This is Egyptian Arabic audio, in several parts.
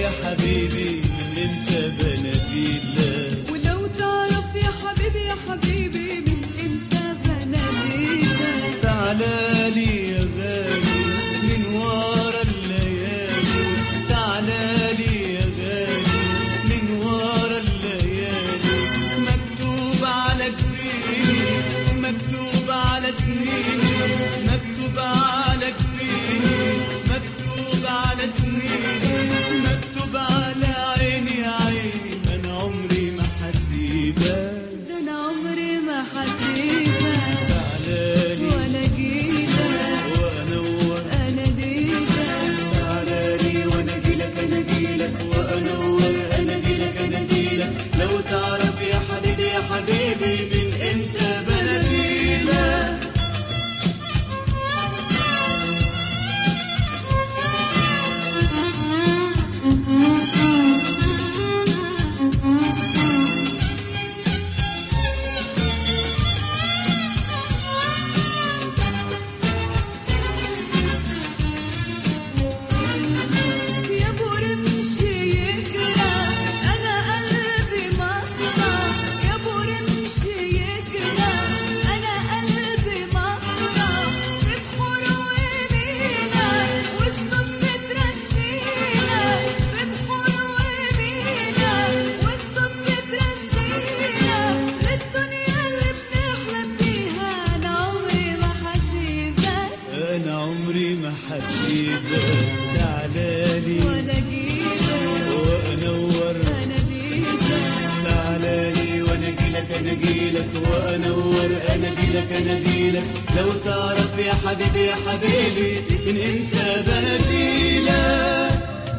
يا حبيبي من امتى بناديلك ولو تعرف يا حبيبي يا حبيبي من امتى بناديلك تعالى لي يا غالي من ورا الليالي تعالى لي يا غالي من ورا الليالي مكتوب على جبيني مكتوب على سنيني مكتوب على جبيني مكتوب على سنيني مكتوب على عيني يا عيني انا عمري ما حسيبك ده انا عمري ما حسيبك تعالى لي ولا جيتك وانور اناديلك تعالى لي وانا اجيلك انا اجيلك وانور انا اجيلك انا اجيلك لو تعرف يا حبيبي يا حبيبي من امتى بناديلك يا برمشي يكره انا قلبي مطرح يا برمشي يكره انا قلبي مطرح في بحور ويمينا وشطط مترسينا في بحور ويمينا وشطط مترسينا للدنيا اللي بنحلم بيها انا عمري ما حسيبك انا عمري ما حسيبك تعالى لي ولا جيتك وانور اناديلك تعالى لي وانا اجيلك انا اجيلك وانور انا اجيلك انا اجيلك لو تعرف يا حبيبي يا حبيبي من امتى بناديلك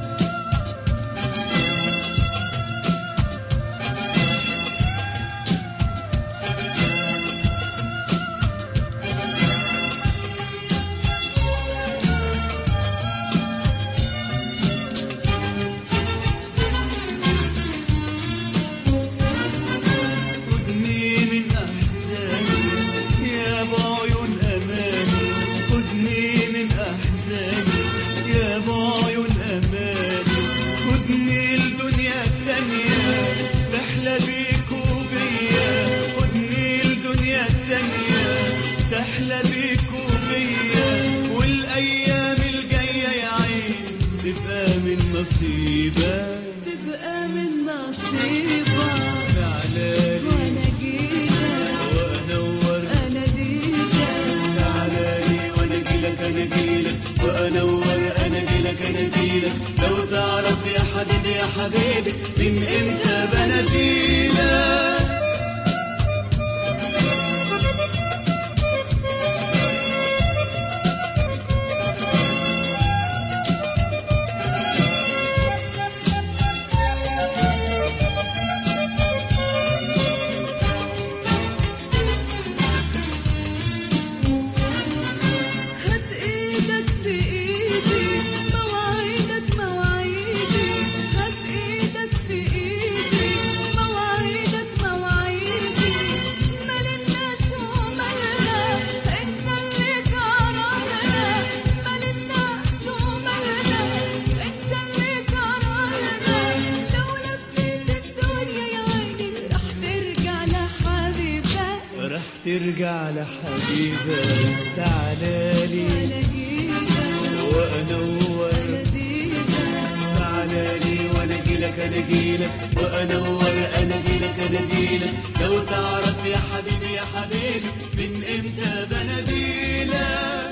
خدني من أحزاني يا بعيون أماني خدني من أحزاني يا بعيون أماني خدني الدنيا التانية تحلى بيك وبيا خدني الدنيا التانية تحلى بيك وبيا والأيام الجاية يا عين تبقى من نصيبك تبقى من نصيبك تعالى لي وانا جيتك وانور اناديلك تعالى لي وانا اجيلك انا اجيلك وانور انا اجيلك انا اجيلك لو تعرف يا حبيبي يا حبيبي من امتى بناديلك هات ايدك في ايدي مواعيدك مواعيدي هات ايدك في ايدي مواعيدك مواعيدي مال الناس ومالنا انسى اللي قررنا مال الناس ومالنا انسى اللي قررنا لو لفيت الدنيا يا عيني رح ترجع لحبيبك راح ترجع لحبيبك تعالى لي انا جيتك وانور اناديلك تعالى لي وانا اجيلك انا اجيلك وانور انا اجيلك انا اجيلك لو تعرف يا حبيبي يا حبيبي من امتى بناديلك